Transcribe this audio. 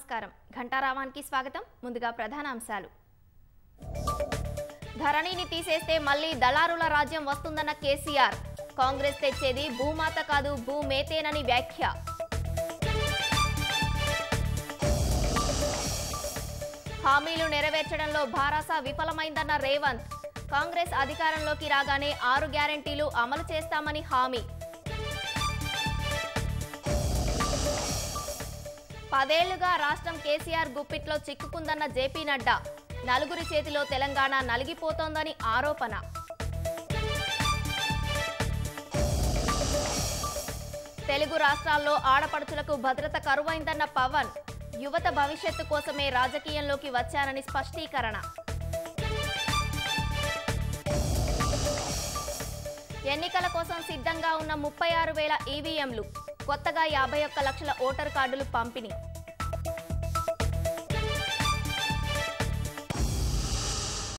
నమస్కారం ఘంటారావానికి స్వాగతం ముందుగా ప్రధాన అంశాలు ధరణిని తీసేస్తే మళ్ళీ దళారుల రాజ్యం వస్తుందన్న కేసీఆర్ కాంగ్రెస్ తెచ్చేది భూమాత కాదు భూమేతేనని వ్యాఖ్య హామీలు నెరవేర్చడంలో భారాస విఫలమైందన్న రేవంత్ కాంగ్రెస్ అధికారంలోకి రాగానే ఆరు గ్యారెంటీలు అమలు చేస్తామని హామీ పదేళ్లుగా రాష్ట్రం కేసీఆర్ గుప్పిట్లో చిక్కుకుందన్న జేపీ నడ్డా నలుగురి చేతిలో తెలంగాణ నలిగిపోతోందని ఆరోపణ తెలుగు రాష్ట్రాల్లో ఆడపడుచులకు భద్రత కరువైందన్న పవన్ యువత భవిష్యత్తు కోసమే రాజకీయంలోకి వచ్చానని స్పష్టీకరణ ఎన్నికల కోసం సిద్ధంగా ఉన్న ముప్పై ఆరు వేల ఈవీఎంలు కొత్తగా యాభై ఒక్క లక్షల ఓటర్ కార్డులు పంపిణీ